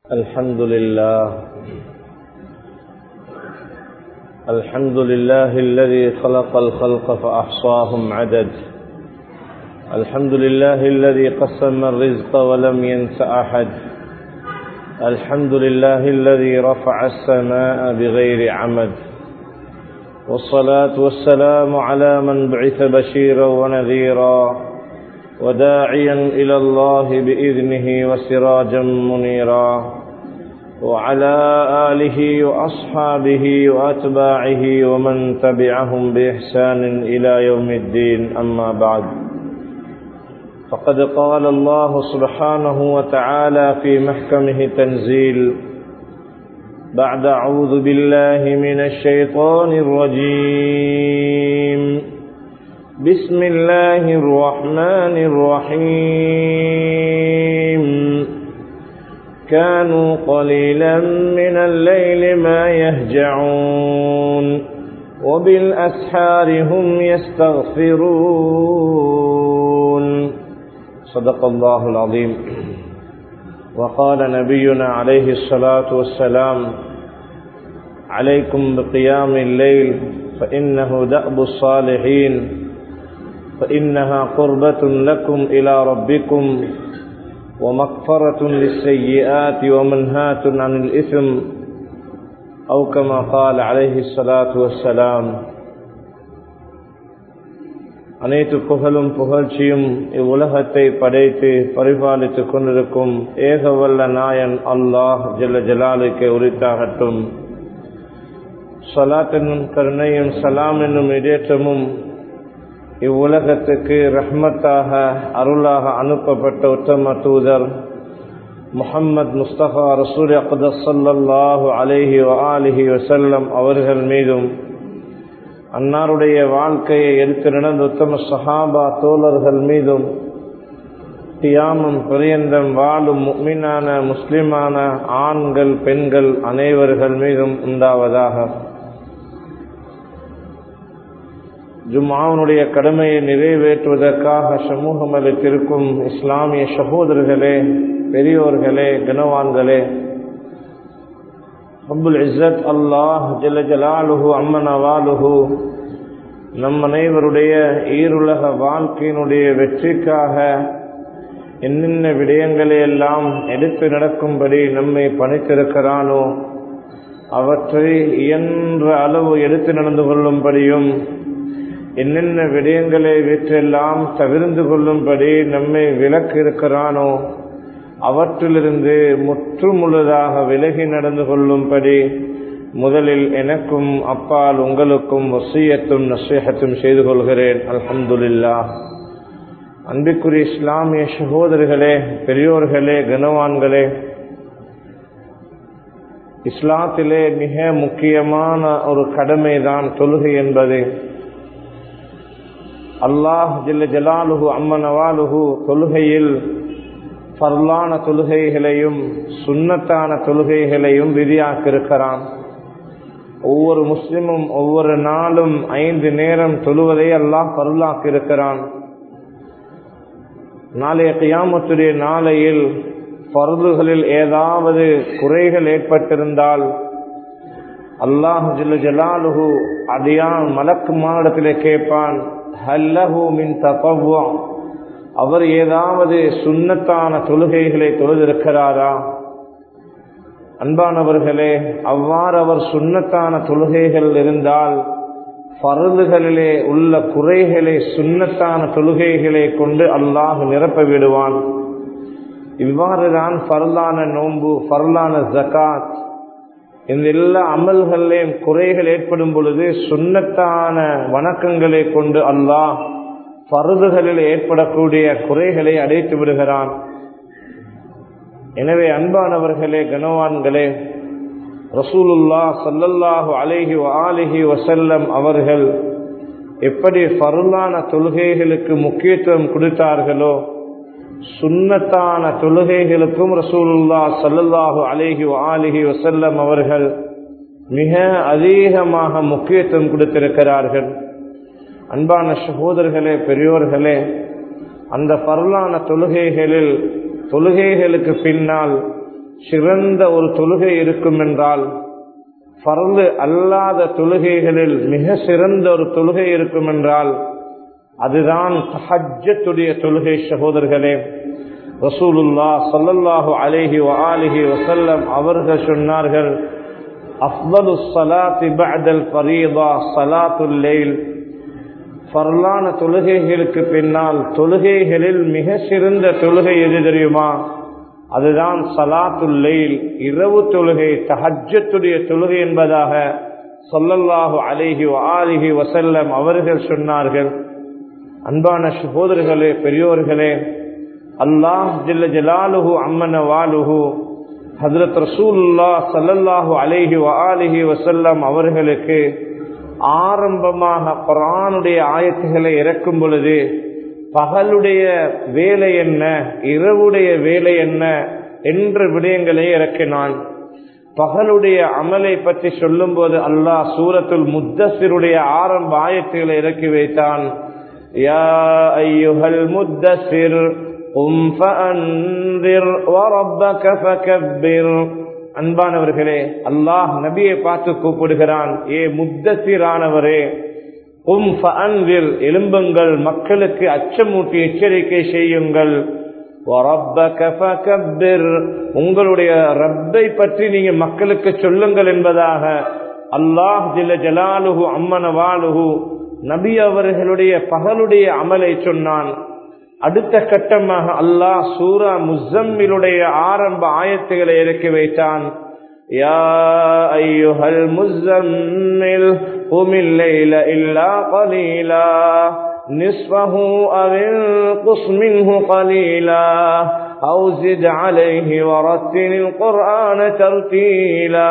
الحمد لله الحمد لله الذي خلق الخلق فأحصاهم عدد الحمد لله الذي قسم الرزق ولم ينس أحد الحمد لله الذي رفع السماء بغير عمد والصلاة والسلام على من بعث بشيرا ونذيرا وداعيا إلى الله بإذنه وسراجا منيرا وعلى آله وأصحابه وأتباعه ومن تبعهم بإحسان إلى يوم الدين أما بعد فقد قال الله سبحانه وتعالى في محكمه تنزيل بعد أعوذ بالله من الشيطان الرجيم بسم الله الرحمن الرحيم كانوا قليلا من الليل ما يهجعون وبالأسحار هم يستغفرون صدق الله العظيم وقال نبينا عليه الصلاة والسلام عليكم بقيام الليل فإنه دأب الصالحين فإنها قربة لكم إلى ربكم ومغفرة للسيئات ومنهاة عن الإثم أو كما قال عليه الصلاة والسلام அனைத்து புகழும் புகழ்ச்சியும் இவ்வுலகத்தை படைத்து பரிபாலித்துக் கொண்டிருக்கும் ஏகவல்ல நாயன் அல்லாஹ் ஜல்ல ஜலாலுக்கு உரித்தாகட்டும் சலாத் என்னும் கருணையும் சலாம் என்னும் இடேற்றமும் இவ்வுலகத்துக்கு ரஹ்மத்தாக அருளாக அனுப்பப்பட்ட உத்தம தூதர் முஹம்மது முஸ்தபா ரசூல் அக்தஸ் சல்லாஹூ அலேஹி ஆலிஹி வசல்லம் அவர்கள் மீதும் அன்னாருடைய வாழ்க்கையை எடுத்து நடந்த உத்தம சஹாபா தோழர்கள் மீதும் தியாமம் பிரியந்தம் வாழும் மீனான முஸ்லிமான ஆண்கள் பெண்கள் அனைவர்கள் மீதும் உண்டாவதாக ஜும்மாவனுடைய கடமையை நிறைவேற்றுவதற்காக சமூகம் அளித்திருக்கும் இஸ்லாமிய சகோதரர்களே பெரியோர்களே கனவான்களே அபுல் இஸ்ஸத் அல்லாஹ் ஜல ஜலாலுஹு அம்மன் அவாலுஹு நம் அனைவருடைய ஈருலக வாழ்க்கையினுடைய வெற்றிக்காக என்னென்ன விடயங்களை எல்லாம் எடுத்து நடக்கும்படி நம்மை பணித்திருக்கிறானோ அவற்றை இயன்ற அளவு எடுத்து நடந்து கொள்ளும்படியும் என்னென்ன விடயங்களை வீற்றெல்லாம் தவிர்ந்து கொள்ளும்படி நம்மை விலக்கு இருக்கிறானோ அவற்றிலிருந்து முற்று முழுதாக விலகி நடந்து கொள்ளும்படி முதலில் எனக்கும் அப்பால் உங்களுக்கும் வசியத்தும் நசீகத்தும் செய்து கொள்கிறேன் அல்ஹம்துல்லா அன்பிற்குரிய இஸ்லாமிய சகோதரர்களே பெரியோர்களே கனவான்களே இஸ்லாத்திலே மிக முக்கியமான ஒரு கடமைதான் தொழுகை என்பது அல்லாஹ் ஜில்ல ஜலாலுஹு அம்மனவாலுஹு தொழுகையில் பர்லான தொழுகைகளையும் சுண்ணத்தான தொழுகைகளையும் விதியாக்கியிருக்கிறான் ஒவ்வொரு முஸ்லிமும் ஒவ்வொரு நாளும் ஐந்து நேரம் தொழுவதை அல்லாஹ் பருளாக்கியிருக்கிறான் நாளைய கியாமத்துடைய நாளையில் பருதுகளில் ஏதாவது குறைகள் ஏற்பட்டிருந்தால் அல்லாஹ் ஜில்ல ஜலாலுஹு அடியான் மலக்கு மானிடத்திலே கேட்பான் ஹல்லஹு மின் தபவ்வா அவர் ஏதாவது சுண்ணத்தான தொழுகைகளை தொழுதிருக்கிறாரா அன்பானவர்களே அவ்வாறு அவர் சுண்ணத்தான தொழுகைகள் இருந்தால் பருதுகளிலே உள்ள குறைகளை சுண்ணத்தான தொழுகைகளை கொண்டு அல்லாஹ் நிரப்ப விடுவான் இவ்வாறுதான் பரலான நோன்பு பரலான ஜகாத் இந்த எல்லா அமல்களையும் குறைகள் ஏற்படும் பொழுது சுண்ணத்தான வணக்கங்களை கொண்டு அல்லாஹ் பருதுகளில் ஏற்படக்கூடிய குறைகளை அடைத்து விடுகிறான் எனவே அன்பானவர்களே கனவான்களே ரசூலுல்லா சல்லல்லாஹு அலேஹி ஆலிஹி வசல்லம் அவர்கள் எப்படி பருளான தொழுகைகளுக்கு முக்கியத்துவம் கொடுத்தார்களோ சுண்ணத்தான தொழுகைகளுக்கும் ரசூலுல்லா சல்லல்லாஹு அலேஹி ஆலிஹி வசல்லம் அவர்கள் மிக அதிகமாக முக்கியத்துவம் கொடுத்திருக்கிறார்கள் அன்பான சகோதரர்களே பெரியோர்களே அந்த பரலான தொழுகைகளில் தொழுகைகளுக்கு பின்னால் சிறந்த ஒரு தொழுகை இருக்கும் என்றால் பரந்து அல்லாத தொழுகைகளில் மிக சிறந்த ஒரு தொழுகை இருக்கும் என்றால் அதுதான் தஹஜத்துடைய தொழுகை சகோதரர்களே ரசூலுல்லா சல்லல்லாஹு அலேஹி வஆலிஹி வசல்லம் அவர்கள் சொன்னார்கள் அஃதலு ஸலாத்தி பஅதல் ஃபரீதா ஸலாத்துல் லைல் ஃபர்லான தொழுகைகளுக்கு பின்னால் தொழுகைகளில் மிக சிறந்த தொழுகை எது தெரியுமா அதுதான் சலாத்துல் லைல் இரவு தொழுகை தஹஜத்துடைய தொழுகை என்பதாக சொல்லல்லாஹு அலேஹி ஆலிஹி வசல்லம் அவர்கள் சொன்னார்கள் அன்பான சகோதரர்களே பெரியோர்களே அல்லாஹ் ஜில்ல ஜலாலுஹு அம்மன வாலுஹு ஹதரத் ரசூல்லா சல்லல்லாஹு அலேஹி ஆலிஹி வசல்லம் அவர்களுக்கு ஆரம்பமாக குரானுடைய ஆயத்துகளை இறக்கும் பொழுது பகலுடைய வேலை என்ன இரவுடைய வேலை என்ன என்ற விடயங்களை இறக்கினான் பகலுடைய அமலை பற்றி சொல்லும் போது அல்லாஹ் சூரத்துல் முத்தசிருடைய ஆரம்ப ஆயத்துகளை இறக்கி வைத்தான் யா ஐயுஹல் முத்தசிர் قم فأنذر وربك فكبر அன்பானவர்களே அல்லாஹ் நபியை பார்த்து கூப்பிடுகிறான் ஏ முத்தசிரானவரே உம் ஃபஅன்விர் எலும்புங்கள் மக்களுக்கு அச்சமூட்டி எச்சரிக்கை செய்யுங்கள் உங்களுடைய ரப்பை பற்றி நீங்க மக்களுக்கு சொல்லுங்கள் என்பதாக அல்லாஹ் ஜில்ல ஜலாலுஹு அம்மன வாலுஹு நபி அவர்களுடைய பகலுடைய அமலை சொன்னான் அடுத்த கட்டமாக அல்லாஹ் சூரா முசம்மிலுடைய ஆரம்ப ஆயத்துகளை இறக்கி வைத்தான் يا أيها المزمل قم الليل إلا قليلا نصفه أو انقص منه قليلا أو زد عليه ورتل القرآن ترتيلا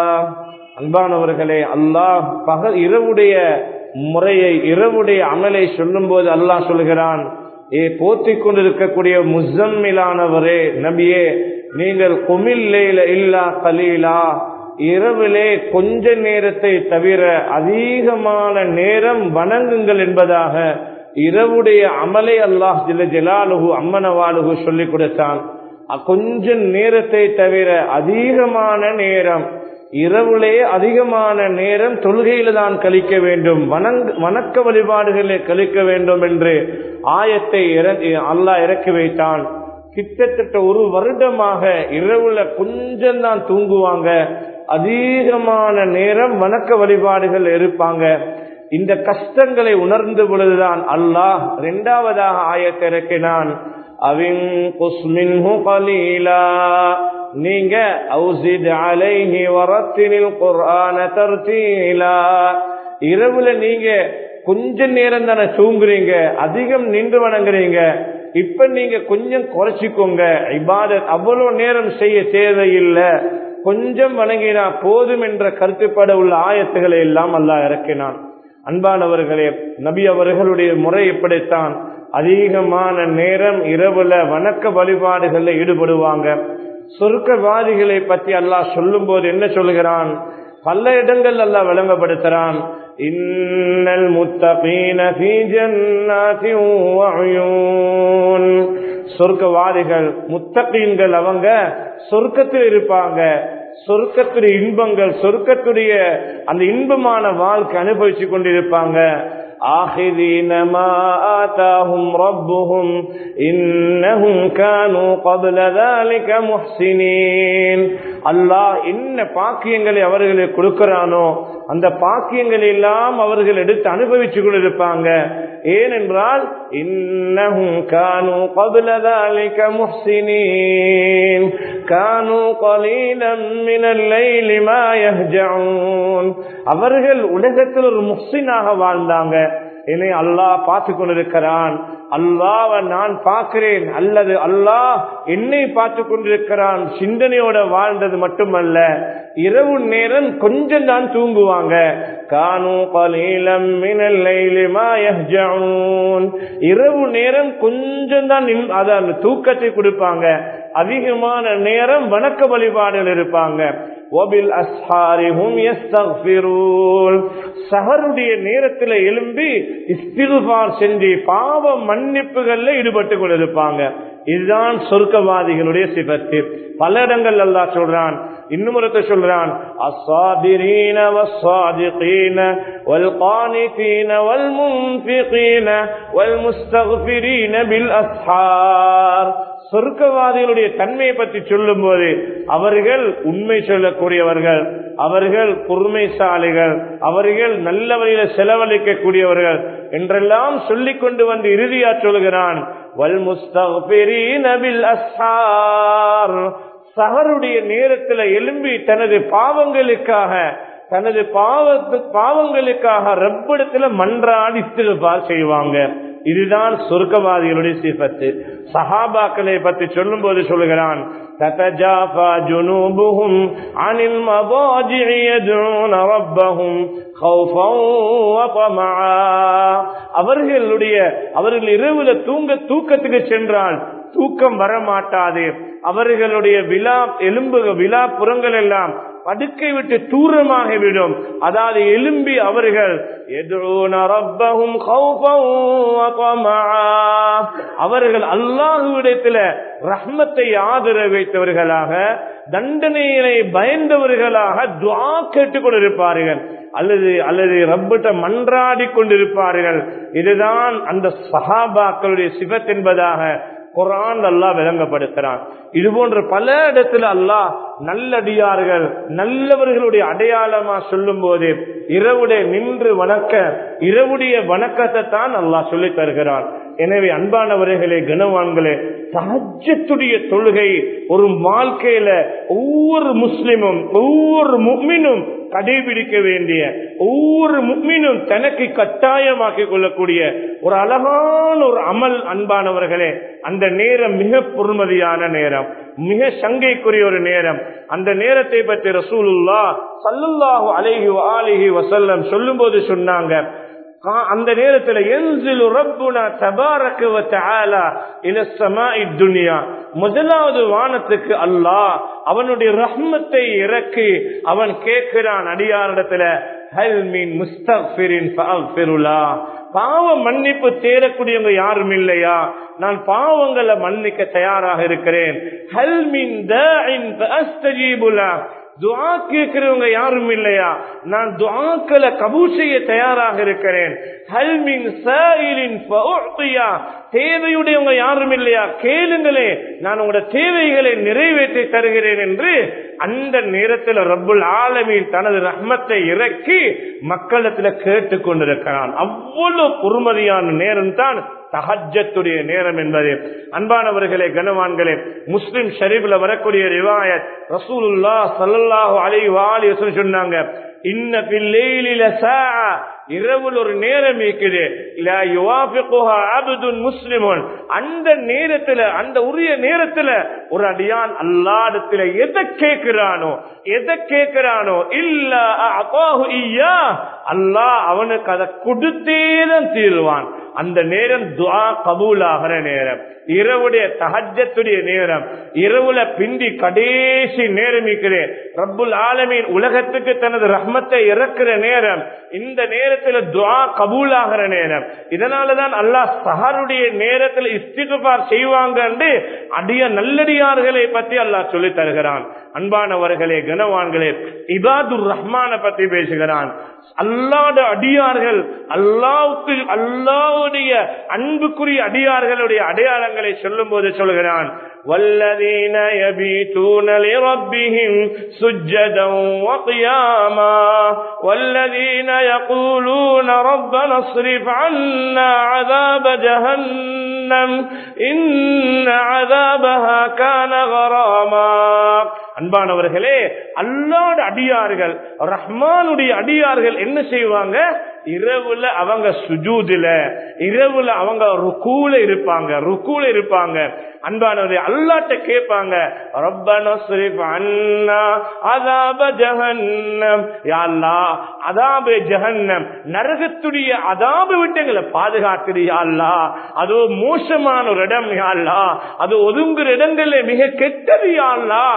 அன்பானவர்களே அல்லாஹ் பகல் இரவுடைய முறையை இரவுடைய அமலை சொல்லும் போது அல்லாஹ் சொல்கிறான் ஏ போத்திக் கொண்டிருக்கக்கூடிய முசம்மிலானவரே நபியே நீங்கள் குமில்லையில இல்லா கலீலா இரவிலே கொஞ்ச நேரத்தை தவிர அதிகமான நேரம் வணங்குங்கள் என்பதாக இரவுடைய அமலை அல்லாஹ் ஜில ஜலாலுகு அம்மனவாலுகு சொல்லிக் கொடுத்தான் கொஞ்ச நேரத்தை தவிர அதிகமான நேரம் இரவுலே அதிகமான நேரம் தொழுகையில தான் கழிக்க வேண்டும் வணங்க வணக்க வழிபாடுகளை கழிக்க வேண்டும் என்று ஆயத்தை அல்லாஹ் இறக்கி வைத்தான் கிட்டத்தட்ட ஒரு வருடமாக இரவுல கொஞ்சம் தான் தூங்குவாங்க அதிகமான நேரம் வணக்க வழிபாடுகள் இருப்பாங்க இந்த கஷ்டங்களை உணர்ந்த பொழுதுதான் அல்லாஹ் இரண்டாவதாக ஆயத்தை இறக்கினான் அவின் குஸ்மின்ஹு கலீலா நீங்க அவுசித் அலைஹி வரத்தினில் குர்ஆன தர்தீலா இரவுல நீங்க கொஞ்ச நேரம் தானே தூங்குறீங்க அதிகம் நின்று வணங்குறீங்க இப்ப நீங்க கொஞ்சம் குறைச்சிக்கோங்க இபாதத் அவ்வளவு நேரம் செய்ய தேவையில்லை கொஞ்சம் வணங்கினா போதும் என்ற கருத்துப்பட உள்ள ஆயத்துக்களை எல்லாம் அல்லாஹ் இறக்கினான் அன்பானவர்களே நபி அவர்களுடைய முறை எப்படித்தான் அதிகமான நேரம் இரவுல வணக்க வழிபாடுகளில் ஈடுபடுவாங்க சொர்க்கவாதிகளை பற்றி அல்லாஹ் சொல்லும் போது என்ன சொல்லுகிறான் பல இடங்கள் அல்லாஹ் விளங்கப்படுத்துறான் இன்னல் முத்தகீன ஃபீ ஜன்னாத்தின் வஅயூன் சொர்க்கவாதிகள் முத்தகீன்கள் அவங்க சொர்க்கத்தில் இருப்பாங்க சொர்க்கத்துடைய இன்பங்கள் சொர்க்கத்துடைய அந்த இன்பமான வாழ்க்கை அனுபவிச்சு கொண்டிருப்பாங்க آخذين ما آتاهم ربهم إنهم كانوا قبل ذلك محسنين அல்லாஹ் என்ன பாக்கியங்களை அவர்களுக்கு கொடுக்கிறானோ அந்த பாக்கியங்களை எல்லாம் அவர்கள் எடுத்து அனுபவிச்சு கொண்டிருப்பாங்க ஏனென்றால் இன்னஹும் கானு قبل ذلك محسنين كانوا قليلا من الليل ما يهجعون அவர்கள் உலகத்தில் ஒரு முஹ்சினாக வாழ்ந்தாங்க என்னை அல்லாஹ் பார்த்து கொண்டிருக்கிறான் அல்லாவ நான் பார்க்கிறேன் அல்லது அல்லாஹ் என்னை பார்த்து கொண்டிருக்கிறான் சிந்தனையோட வாழ்ந்தது மட்டுமல்ல இரவு நேரம் கொஞ்சம் தான் தூங்குவாங்க கானு கலீலம் மினல் லைலி மா யஹ்ஜஊன் இரவு நேரம் கொஞ்சம் தான் அதான் தூக்கத்தை கொடுப்பாங்க அதிகமான நேரம் வணக்க வழிபாடுகள் இருப்பாங்க ஒபில் அஸ்ஹாரிஹும் யஸ்தக்ஃபிரூன் சஹருடைய நேரத்தில் எழும்பி இஸ்திகுபார் செஞ்சு பாவ மன்னிப்புகள்ல ஈடுபட்டு கொண்டிருப்பாங்க இதுதான் சொர்க்கவாதிகளுடைய சிபத்து பல இடங்கள் அல்லாஹ் சொல்றான் இன்னும் ஒருத்த சொல்றான் الصابرين والصادقين والقانتين والمنفقين والمستغفرين بالأسحار சொர்க்கவாதிகளுடைய தன்மையை பற்றி சொல்லும் போது அவர்கள் உண்மை சொல்லக்கூடியவர்கள் அவர்கள் பொறுமைசாலிகள் அவர்கள் நல்ல வழியில செலவழிக்கக்கூடியவர்கள் என்றெல்லாம் சொல்லிக் கொண்டு வந்து இறுதியா சொல்கிறான் வல் முஸ்தக்பிரீன பில் அஸ்ஹார் சஹருடைய நேரத்தில் எழும்பி தனது பாவங்களுக்காக தனது பாவத்து பாவங்களுக்காக ரப்பிடத்துல மன்றாடி திருப்பார் செய்வாங்க இதுதான் சொர்க்கவாதிகளுடைய சிபத்து சஹாபாக்களை பற்றி சொல்லும் போது சொல்லுகிறான் تتجافى جنوبهم عن المضاجع يدعون ربهم خوفا وطمعا அவர்களுடைய அவர்கள் இரவுல தூங்க தூக்கத்துக்கு சென்றால் தூக்கம் வர மாட்டாது அவர்களுடைய விழா எலும்பு விழா புறங்கள் எல்லாம் படுக்கை விட்டு தூரமாகிவிடும் அதாவது எலும்பி அவர்கள் அவர்கள் அல்லாஹுவிடத்துல ரஹ்மத்தை ஆதர வைத்தவர்களாக தண்டனையினை பயந்தவர்களாக துவா கேட்டுக் கொண்டிருப்பார்கள் அல்லது அல்லது ரப்பிட்ட மன்றாடி கொண்டிருப்பார்கள் இதுதான் அந்த சஹாபாக்களுடைய சிவத் என்பதாக குரான் அல்லாஹ் விளங்கப்படுத்துறான் இது போன்ற பல இடத்துல அல்லாஹ் நல்லடியார்கள் நல்லவர்களுடைய அடையாளமா சொல்லும் போது இரவுடைய நின்று வணக்க இரவுடைய வணக்கத்தை தான் அல்லாஹ் சொல்லி தருகிறான் எனவே அன்பானவர்களே கனவான்களே சஹஜத்துடைய தொழுகை ஒரு வாழ்க்கையில ஒவ்வொரு முஸ்லிமும் ஒவ்வொரு முக்மினும் கடைபிடிக்க வேண்டிய ஒவ்வொரு முக்மினும் தனக்கு கட்டாயமாக்கிக் கொள்ளக்கூடிய ஒரு அழகான ஒரு அமல் அன்பானவர்களே அந்த நேரம் மிக பொறுமதியான நேரம் மிக சங்கைக்குரிய ஒரு நேரம் அந்த நேரத்தை பற்றி ரசூலுல்லா சல்லுல்லாஹு அலைஹி ஆலிஹி வசல்லம் சொல்லும் போது சொன்னாங்க அந்த நேரத்தில் என்சிலு ரப்புனா தபாரக்கு வ தஆலா இல ஸமாஇ துன்யா முதலாவது வானத்துக்கு அல்லாஹ் அவனுடைய ரஹ்மத்தை இறக்கி அவன் கேட்கிறான் அடியாரிடத்துல ஹல் மின் முஸ்தக்ஃபிரின் ஃபஅக்ஃபிருலா பாவ மன்னிப்பு தேடக்கூடியவங்க யாரும் இல்லையா நான் பாவங்களை மன்னிக்க தயாராக இருக்கிறேன் ஹல் மின் தாஇன் ஃபஅஸ்தஜீபுலா துவா கேட்கிறவங்க யாரும் இல்லையா நான் துவாக்களை கபூல் செய்ய தயாராக இருக்கிறேன் தேவையுடையவங்க யாரும் இல்லையா கேளுங்களே நான் உங்களோட தேவைகளை நிறைவேற்றி தருகிறேன் என்று அந்த நேரத்தில் ரப்புல் ஆலமீன் தனது ரஹ்மத்தை இறக்கி மக்களிடத்துல கேட்டுக் கொண்டிருக்கிறான் அவ்வளவு பொறுமதியான நேரம் தான் தஹஜத்துடைய நேரம் என்பது அன்பானவர்களே கனவான்களே முஸ்லிம் ஷரீப்ல வரக்கூடிய ரிவாயத் ரசூலுல்லா சல்லல்லாஹு அலைஹி வஸல்லம் சொன்னாங்க இன்ன பில்லைலில சாஅ இரவில் ஒரு நேரம் இருக்குது முஸ்லிமன் அந்த நேரத்துல அந்த உரிய நேரத்துல ஒரு அடியான் அல்லாடத்துல எதை கேட்கிறானோ எதை கேட்கிறானோ இல்ல ஐயா அல்லாஹ் அவனுக்கு அதை கொடுத்தேதான் தீருவான் அந்த நேரம் துவா கபூல் ஆகிற நேரம் இரவுடைய தஹஜத்துடைய நேரம் இரவுல பிந்தி கடைசி நேரம் இருக்கிறேன் ரப்புல் ஆலமீன் உலகத்துக்கு தனது ரஹ்மத்தை இறக்குற நேரம் இந்த நேரத்துல துவா கபூல் ஆகிற நேரம் இதனாலதான் அல்லாஹ் சஹருடைய நேரத்தில் இஸ்திகுபார் செய்வாங்க அடிய நல்லடியார்களை பத்தி அல்லாஹ் சொல்லி தருகிறான் அன்பானவர்களே கனவான்களே இபாதுர் ரஹ்மான பத்தி பேசுகிறான் அல்லாத அடியார்கள் அல்லாவுக்கு அல்லாவுடைய அன்புக்குரிய அடியார்களுடைய அடையாளங்களை சொல்லும் போது சொல்கிறான் والذين يبيتون لربهم سجدا وقياما والذين يقولون ربنا اصرف عنا عذاب جهنم إن عذابها كان غراما அன்பானவர்களே அல்லாட அடியார்கள் ரஹ்மானுடைய அடியார்கள் என்ன செய்வாங்க இரவுல அவங்க சுஜூதுல இரவுல அவங்க ருக்கூல இருப்பாங்க ருக்கூல இருப்பாங்க அன்பானவரே அல்லாட்ட கேட்பாங்க ரப்பன அண்ணா அதாப ஜஹன்னம் யாழ்லா அதாப ஜஹன்னம் நரகத்துடைய அதாபு விட்டங்களை பாதுகாக்குது யாழ்லா அது மோசமான ஒரு இடம் யாழ்லா அது ஒதுங்குற இடங்கள்ல மிக கெட்டது யாழ்லா அந்த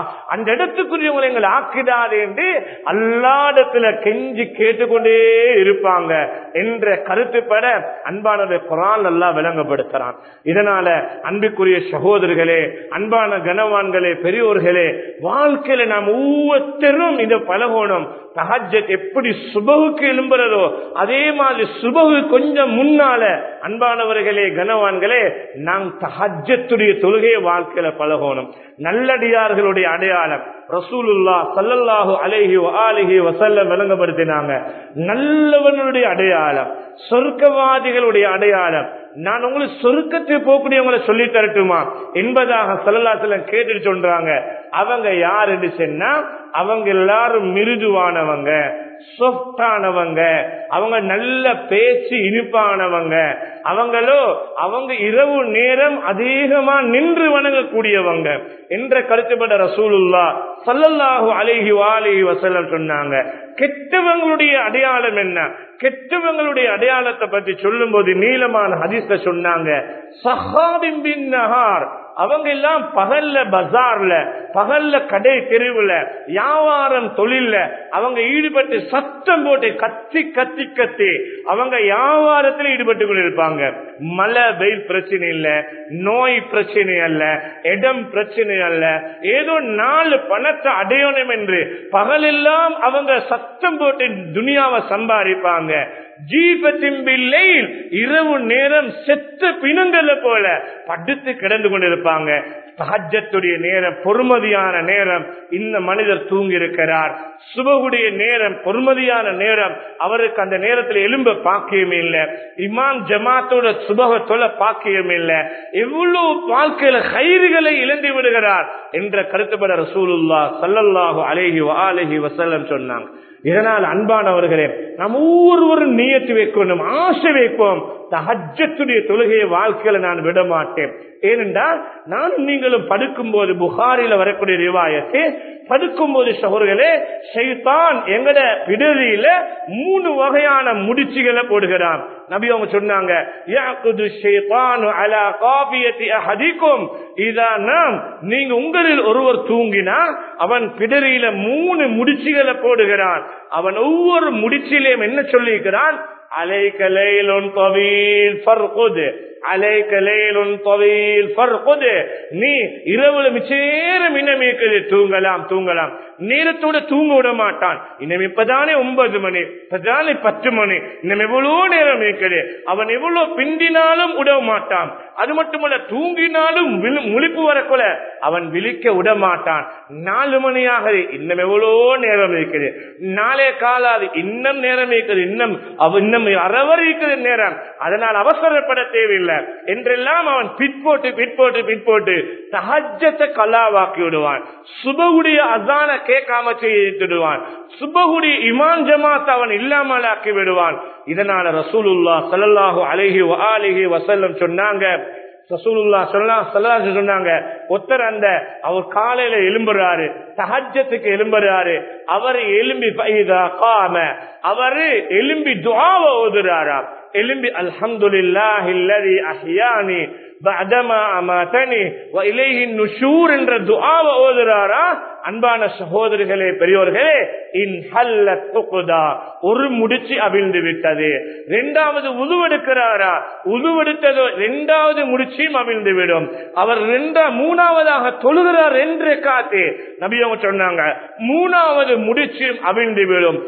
அந்த இடத்துக்குரியவங்களை எங்களை ஆக்கிடாது என்று அல்லாடத்துல கெஞ்சி கேட்டுக்கொண்டே இருப்பாங்க என்ற கருத்துப்பட அன்பானது குரான் எல்லாம் விளங்கப்படுத்துறான் இதனால அன்புக்குரிய சகோதரர்களே அன்பான கனவான்களே பெரியோர்களே வாழ்க்கையில நாம் ஒவ்வொருத்தரும் இந்த பழகோணம் தஹஜத் எப்படி சுபகுக்கு எழும்புறதோ அதே மாதிரி சுபகு கொஞ்சம் முன்னால அன்பானவர்களே கனவான்களே நாம் தஹஜத்துடைய தொழுகையை வாழ்க்கையில பழகணும் நல்லடியார்களுடைய அடையாளம் ரசூலுல்லா சல்லல்லாஹு அலைஹி ஆலிஹி வசல்லம் விளங்கப்படுத்தினாங்க நல்லவனுடைய அடையாளம் சொர்க்கவாதிகளுடைய அடையாளம் நான் உங்களுக்கு சொருக்கத்தை போகக்கூடியவங்களை சொல்லி தரட்டுமா என்பதாக சல்லல்லாத்துல கேட்டுட்டு சொல்றாங்க அவங்க யாருன்னு சொன்னா அவங்க எல்லாரும் மிருதுவானவங்க சொஃப்டானவங்க அவங்க நல்ல பேச்சு இனிப்பானவங்க அவங்களோ அவங்க இரவு நேரம் அதிகமா நின்று வணங்கக்கூடியவங்க என்ற கருத்துப்பட்ட ரசூலுல்லா சல்லல்லாஹு அலைஹி வாலிஹி வசல்லம் சொன்னாங்க கெட்டவங்களுடைய அடையாளம் என்ன கெட்டவங்களுடைய அடையாளத்தை பற்றி சொல்லும் போது நீளமான ஹதீஸ்ல சொன்னாங்க சஹாபின் பின் நஹார் அவங்க எல்லாம் பகல்ல பஜார்ல பகல்ல கடை தெருவுல வியாபாரம் தொழில்ல அவங்க ஈடுபட்டு சத்தம் போட்டு கத்தி கத்தி கத்தி அவங்க வியாபாரத்துல ஈடுபட்டு கொண்டிருப்பாங்க மழை வெயில் பிரச்சனை இல்ல நோய் பிரச்சனை அல்ல இடம் பிரச்சனை அல்ல ஏதோ நாலு பணத்தை அடையணும் என்று பகலெல்லாம் அவங்க சத்தம் போட்டு துனியாவை சம்பாதிப்பாங்க ஜீபத்திம்பில்லை இரவு நேரம் செத்த பிணங்களை போல படுத்து கிடந்து கொண்டிருப்பாங்க தஹஜத்துடைய நேரம் பொறுமதியான நேரம் இந்த மனிதர் தூங்கி இருக்கிறார் சுபகுடைய நேரம் பொறுமதியான நேரம் அவருக்கு அந்த நேரத்தில் எலும்ப பாக்கியம் இல்லை இமாம் ஜமாத்தோட சுபக தொலை பாக்கியம் இல்லை எவ்வளவு வாழ்க்கையில கயிறுகளை இழந்து விடுகிறார் என்ற கருத்துப்பட ரசூலுல்லா சல்லல்லாஹு அலேஹி அலேஹி வசல்லம் சொன்னாங்க இதனால் அன்பானவர்களே நாம் ஒவ்வொருவரும் நீயத்து வைக்கணும் ஆசை வைப்போம் தஹஜத்துடைய தொழுகையை வாழ்க்கையில நான் விட மாட்டேன் ஏனென்றால் நானும் நீங்களும் படுக்கும் போது புகாரில வரக்கூடிய ரிவாயத்தை படுக்கும் போது சகோதரர்களே ஷைத்தான் எங்கட விடுதியில மூணு வகையான முடிச்சுகளை போடுகிறான் நபி அவங்க சொன்னாங்க யாக்குது ஷைத்தானு அலா காபியத்தி அஹதிக்கும் இதானாம் நீங்க உங்களில் ஒருவர் தூங்கினா அவன் பிடரியில மூணு முடிச்சுகளை போடுகிறான் அவன் ஒவ்வொரு முடிச்சிலையும் என்ன சொல்லியிருக்கிறான் عليك ليل طويل فارقد عليك ليل طويل فارقد நீ இரவுல மிச்சேரம் இனமேக்கிறது தூங்கலாம் தூங்கலாம் நேரத்தோட தூங்க விட மாட்டான் இன்னும் இப்பதானே ஒன்பது மணி இப்பதானே பத்து மணி இன்னும் எவ்வளவு நேரம் இருக்குது அவன் எவ்வளவு பிந்தினாலும் விட மாட்டான் அது மட்டுமல்ல தூங்கினாலும் முழிப்பு வரக்குள்ள அவன் விழிக்க விட மாட்டான் நாலு மணியாக இன்னும் எவ்வளவு நேரம் இருக்குது நாளே காலாது இன்னும் நேரம் இருக்குது இன்னும் அவன் இன்னும் அறவர் இருக்குது நேரம் அதனால் அவசரப்பட தேவையில்லை என்றெல்லாம் அவன் பிற்போட்டு பிற்போட்டு பிற்போட்டு சஹஜத்தை கலாவாக்கி விடுவான் சுபகுடைய அசான கேட்காம செய்துடுவான் சுபகுடைய இமான் ஜமாத் அவன் இல்லாமல் ஆக்கி விடுவான் இதனால ரசூலுல்லா சல்லாஹூ அலஹி அலிஹி வசல்லம் சொன்னாங்க ரசூலுல்லா சொல்லா சொல்லா சொன்னாங்க ஒருத்தர் அந்த அவர் காலையில எலும்புறாரு தஹஜத்துக்கு எலும்புறாரு அவர் எலும்பி காம அவரு எலும்பி துவாவ ஓதுறாரா எலும்பி அல்ஹம்துலில்லாஹி அல்லதி அஹ்யானி பஅதமா அமாதனி வ இலைஹி நுஷூர் என்ற துஆவை ஓதுறாரா அன்பான சகோதரிகளே பெரியோர்களே இன் ஹல்லத் உக்தா ஒரு முடிச்சு அவிழ்ந்து விட்டது இரண்டாவது உதுவெடுக்கிறாரா உதுவெடுத்ததோ இரண்டாவது முடிச்சியும் அவிழ்ந்து விடும் அவர் ரெண்டா மூணாவதாக தொழுகிறார் என்று காத்து நபியவங்க சொன்னாங்க மூணாவது முடிச்சியும் அவிழ்ந்து விடும்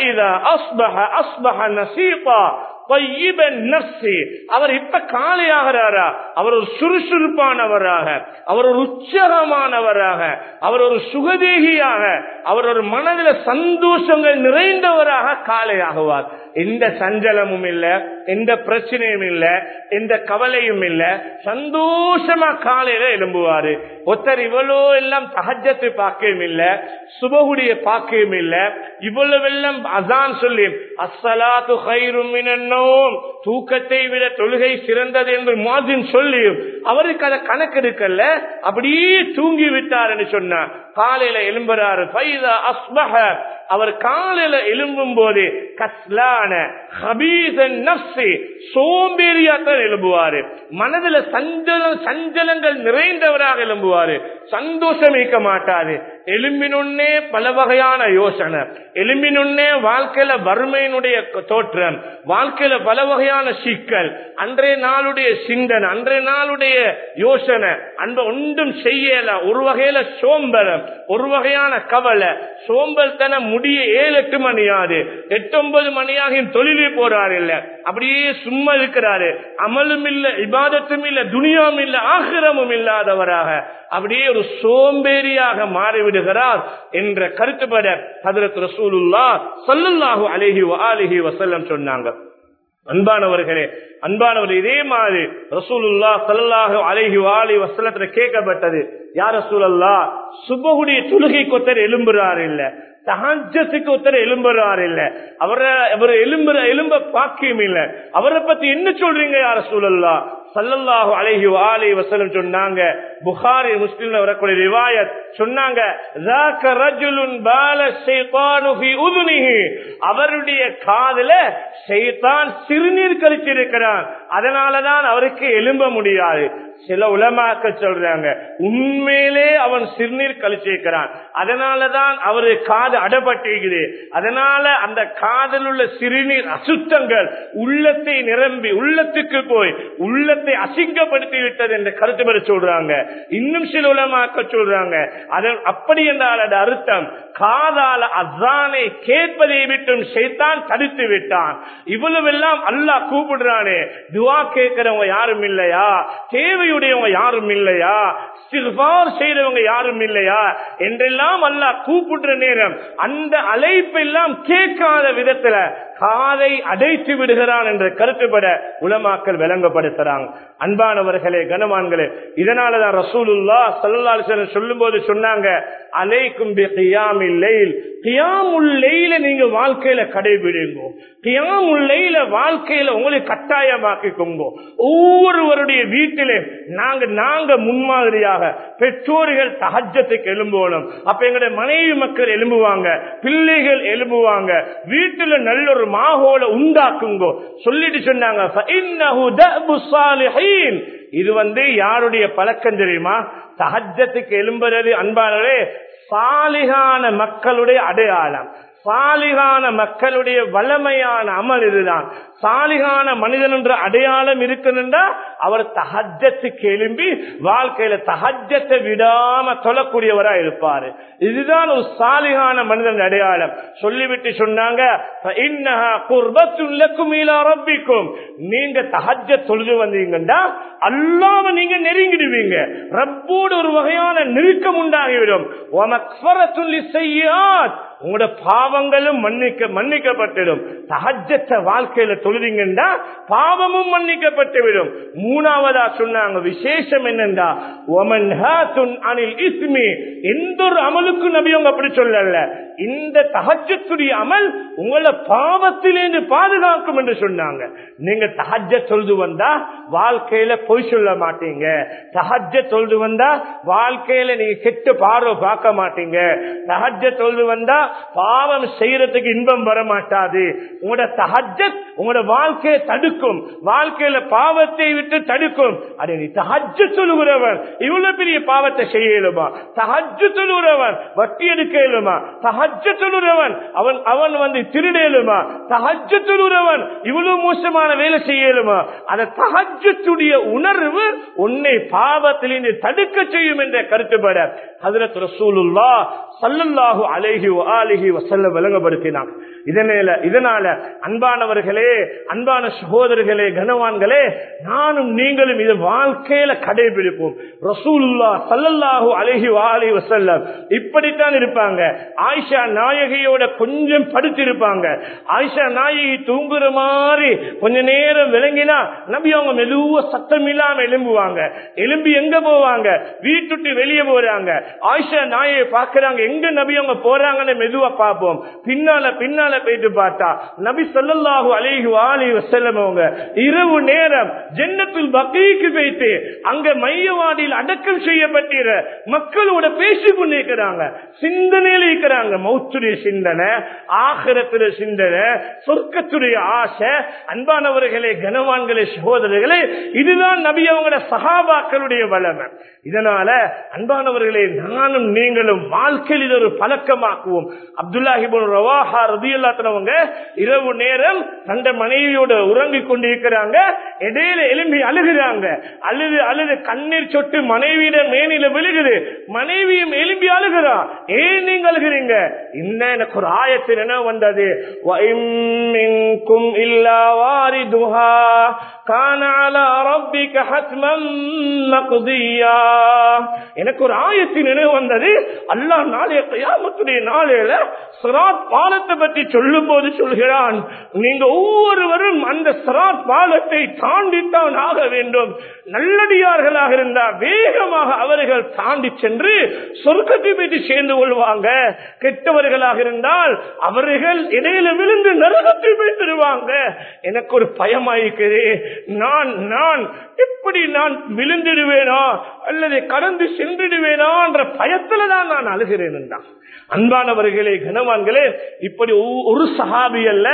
அஸ்பஹ அஸ்பஹ நசீபா அவர் இப்ப காலையாகிறாரா அவர் ஒரு சுறுசுறுப்பானவராக அவர் ஒரு உற்சாகமானவராக அவர் ஒரு சுகதேகியாக அவர் ஒரு மனதில் சந்தோஷங்கள் நிறைந்தவராக காலையாகுவார் எந்த சஞ்சலமும் இல்ல எந்த பிரச்சனையும் இல்ல எந்த கவலையும் இல்ல சந்தோஷமா காலையில எழும்புவாரு ஒருத்தர் இவ்வளோ எல்லாம் தகஜத்து பாக்கியம் இல்ல சுபகுடைய பாக்கியம் இல்ல இவ்வளவு எல்லாம் அசான் சொல்லி அஸ்ஸலாத்து ஹைரும் மினன்னோம் தூக்கத்தை விட தொழுகை சிறந்தது என்று மாதின் சொல்லி அவருக்கு அதை கணக்கெடுக்கல அப்படியே தூங்கி விட்டார் என்று சொன்னார் காலையில எழும்புறாரு பைதா அஸ்பஹ அவர் காலையில எழும்பும் போது கஸ்லான ஹபீசன் நப்சி சோம்பேறியாத்தான் எழும்புவாரு மனதுல சஞ்சல சஞ்சலங்கள் நிறைந்தவராக எழும்புவாரு சந்தோஷம் இருக்க மாட்டாரு எலும்பினுன்னே பல வகையான யோசனை எலும்பினுன்னே வாழ்க்கையில வறுமையினுடைய தோற்றம் வாழ்க்கையில பல வகையான சிக்கல் அன்றைய நாளுடைய சிந்தனை அன்றைய நாளுடைய யோசனை அன்ப ஒன்றும் செய்யல ஒரு வகையில சோம்பலம் ஒரு வகையான கவலை சோம்பல் தன முடிய ஏழு எட்டு மணியாது எட்டு ஒன்பது மணியாகியும் தொழிலே போறாரு இல்ல அப்படியே சும்மா இருக்கிறாரு அமலும் இல்ல இபாதத்தும் இல்ல துனியாவும் இல்ல ஆகிரமும் இல்லாதவராக அப்படியே ஒரு சோம்பேறியாக மாறிவிடுகிறார் என்ற கருத்துப்பட ஹதரத் ரசூலுல்லா சல்லல்லாஹு அலைஹி வஆலிஹி வஸல்லம் சொன்னாங்க அன்பானவர்களே அன்பானவர் இதே மாதிரி ரசூலுல்லா சல்லாஹு அலைஹி வாலி வசலத்துல கேட்கப்பட்டது யார் ரசூலல்லா சுபகுடைய தொழுகை கொத்தர் எலும்புறாரு இல்ல தஹஜத்துக்கு ஒருத்தர் எலும்புறாரு இல்ல அவரை அவர் எலும்புற எலும்ப பாக்கியம் இல்ல அவரை பத்தி என்ன சொல்றீங்க யார சூழல்லா சல்லல்லாஹு அலைஹி வாலி வசலம் சொன்னாங்க புகாரி முஸ்லிம்ல வரக்கூடிய ரிவாயத் சொன்னாங்க ذاك رجل بال الشيطان في اذنه அவருடைய காதுல ஷைத்தான் சிறுநீர் கழிச்சிருக்கிறான் அதனாலதான் அவருக்கு எழும்ப முடியாது சில உலமாக்க சொல்றாங்க உண்மையிலே அவன் சிறுநீர் கழிச்சிருக்கிறான் அதனாலதான் அவரு காது அடப்பட்டிருக்குது அதனால அந்த காதில் உள்ள சிறுநீர் அசுத்தங்கள் உள்ளத்தை நிரம்பி உள்ளத்துக்கு போய் உள்ளத்தை அசிங்கப்படுத்தி விட்டது என்ற கருத்து பெற சொல்றாங்க இன்னும் சில உலமாக்க சொல்றாங்க அதன் அப்படி என்றால் அது அர்த்தம் காதால அசானை கேட்பதை விட்டும் செய்தான் தடுத்து விட்டான் இவ்வளவு எல்லாம் அல்லாஹ் கூப்பிடுறானே துவா கேட்கிறவங்க யாரும் இல்லையா தேவையுடையவங்க யாரும் இல்லையா சிறுபார் செய்யறவங்க யாரும் இல்லையா என்றெல்லாம் அல்லாஹ் கூப்பிடுற நேரம் அந்த அழைப்பெல்லாம் கேட்காத விதத்துல காதை அடைத்து விடுகிறான் என்ற கருத்துப்பட உலமாக்கள் விளங்கப்படுத்துறாங்க அன்பானவர்களே கனவான்களே இதனாலதான் ரசூலுல்லா சல்லா சொல்லும் போது சொன்னாங்க அலைக்கும் கியாமுல்லையில நீங்க வாழ்க்கையில கடைபிடிங்க கியாமுல்லையில வாழ்க்கையில உங்களை கட்டாயமாக்கிக்கோங்க ஒவ்வொருவருடைய வீட்டிலே நாங்க நாங்க முன்மாதிரியாக பெற்றோர்கள் தகஜத்துக்கு எழும்பணும் அப்ப எங்களுடைய மனைவி மக்கள் எழும்புவாங்க பிள்ளைகள் எழும்புவாங்க வீட்டுல நல்ல ஒரு மாகோல உண்டாக்குங்கோ சொல்லிட்டு சொன்னாங்க இது வந்து யாருடைய பழக்கம் தெரியுமா தகஜத்துக்கு எழும்புறது அன்பானவரே சாலிகான மக்களுடைய அடையாளம் சாலிகான மக்களுடைய வளமையான அமல் இதுதான் சாலிகான மனிதன் என்ற அடையாளம் இருக்குன்னா அவர் தஹஜத்துக்கு எழும்பி வாழ்க்கையில தஹஜத்தை விடாம தொழக்கூடியவரா இருப்பாரு இதுதான் ஒரு சாலிகான மனிதன் அடையாளம் சொல்லிவிட்டு சொன்னாங்க நீங்க தஹஜ தொழுது வந்தீங்கன்னா அல்லாம நீங்க நெருங்கிடுவீங்க ரப்போடு ஒரு வகையான நெருக்கம் உண்டாகிவிடும் உங்களோட பாவங்களும் மன்னிக்க மன்னிக்கப்பட்டிடும் சகஜத்த வாழ்க்கையில தொழுதிங்கன்னா பாவமும் மன்னிக்கப்பட்டுவிடும் மூணாவதா சொன்னாங்க விசேஷம் என்னண்டா ஒமன் அனில் இஸ்மி எந்த ஒரு அமலுக்கும் நபியவங்க அப்படி சொல்லல இந்த தகஜத்துடைய அமல் உங்களை பாவத்திலேருந்து பாதுகாக்கும் என்று சொன்னாங்க நீங்க தகஜ தொழுது வந்தா வாழ்க்கையில பொய் சொல்ல மாட்டீங்க தகஜ தொழுது வந்தா வாழ்க்கையில நீங்க கெட்டு பார்வை பார்க்க மாட்டீங்க தகஜ தொழுது வந்தா பாவம் செய்யறதுக்கு இன்பம் வர மாட்டாது உங்களோட தஹஜத் உங்களோட வாழ்க்கையை தடுக்கும் வாழ்க்கையில பாவத்தை விட்டு தடுக்கும் அதை நீ தஹஜ சொல்லுகிறவன் இவ்வளவு பெரிய பாவத்தை செய்ய இயலுமா தஹஜ சொல்லுகிறவன் வட்டி எடுக்க இயலுமா தஹஜ சொல்லுகிறவன் அவன் அவன் வந்து திருடேலுமா தஹஜ சொல்லுகிறவன் இவ்வளவு மோசமான வேலை செய்யலுமா அந்த தஹஜத்துடைய உணர்வு உன்னை பாவத்திலிருந்து தடுக்க செய்யும் என்ற கருத்துப்பட ஹதரத் ரசூலுல்லா சல்லல்லாஹு அலைஹி ஆலிஹி வசல்ல விளங்கப்படுத்தினான் இதனால இதனால அன்பானவர்களே அன்பான சகோதரர்களே கனவான்களே நானும் நீங்களும் இது வாழ்க்கையில கடைபிடிப்போம் ரசூலுல்லா சல்லல்லாஹு அலைஹி ஆலிஹி வசல்லம் இப்படித்தான் இருப்பாங்க ஆயிஷா நாயகியோட கொஞ்சம் படுத்திருப்பாங்க ஆயிஷா நாயகி தூங்குற மாதிரி கொஞ்ச நேரம் விளங்கினா நபி அவங்க மெதுவ சத்தம் இல்லாம எலும்புவாங்க எலும்பி எங்க போவாங்க வீட்டுட்டு வெளியே போறாங்க ஆயிஷா நாயை பாக்குறாங்க எங்க நபி அவங்க போறாங்கன்னு மெதுவா பார்ப்போம் பின்னால பின்னால போயிட்டு பார்த்தா நபி சொல்லல்லாஹு அலைஹி வாலி வசல்லம் அவங்க இரவு நேரம் ஜன்னத்துல் பக்கீக்கு போயிட்டு அங்க மையவாடியில் அடக்கம் செய்யப்பட்டிர மக்களோட பேசி கொண்டிருக்கிறாங்க சிந்தனையில் இருக்கிறாங்க மௌத்துடைய சிந்தனை ஆகிரத்துடைய சிந்தனை சொர்க்கத்துடைய ஆசை அன்பானவர்களே கனவான்களே சகோதரர்களே இதுதான் நபி அவங்களோட சகாபாக்களுடைய வளமை இதனால அன்பானவர்களே நானும் நீங்களும் வாழ்க்கையில் இது ஒரு பழக்கமாக்குவோம் அப்துல்லாஹிபுல் ரவாஹா ரதியல்லாத்தனவங்க இரவு நேரம் தந்த மனைவியோட உறங்கிக் கொண்டிருக்கிறாங்க இடையில எலும்பி அழுகிறாங்க அழுது அழுது கண்ணீர் சொட்டு மனைவியிட மேனில விழுகுது மனைவியும் எலும்பி அழுகிறா ஏன் நீங்க அழுகிறீங்க இன்னும் எனக்கு ஒரு ஆயத்தில் என்ன வந்தது இல்லா வாரிதுஹா கான அலா ரப்பிக ஹத்மம் மக்தியா எனக்கு ஒரு ஆயத்தின் நினைவு வந்தது அல்லாஹ் நாளைய கயாமத்துடைய நாளையில சிராத் பாலத்தை பற்றி சொல்லும் போது சொல்கிறான் நீங்க ஒவ்வொருவரும் அந்த சிராத் பாலத்தை தாண்டித்தான் ஆக வேண்டும் நல்லடியார்களாக இருந்தால் வேகமாக அவர்கள் தாண்டி சென்று சொர்க்கத்தை பற்றி சேர்ந்து கொள்வாங்க கெட்டவர்களாக இருந்தால் அவர்கள் இடையில விழுந்து நரகத்தை போய் தருவாங்க எனக்கு ஒரு பயமாயிருக்குது நான் நான் எப்படி நான் விழுந்துடுவேனா அல்லது கடந்து சென்றுடுவேனா என்ற பயத்துல தான் நான் அழுகிறேன் என்றான் அன்பானவர்களே கனவான்களே இப்படி ஒரு சஹாபி அல்ல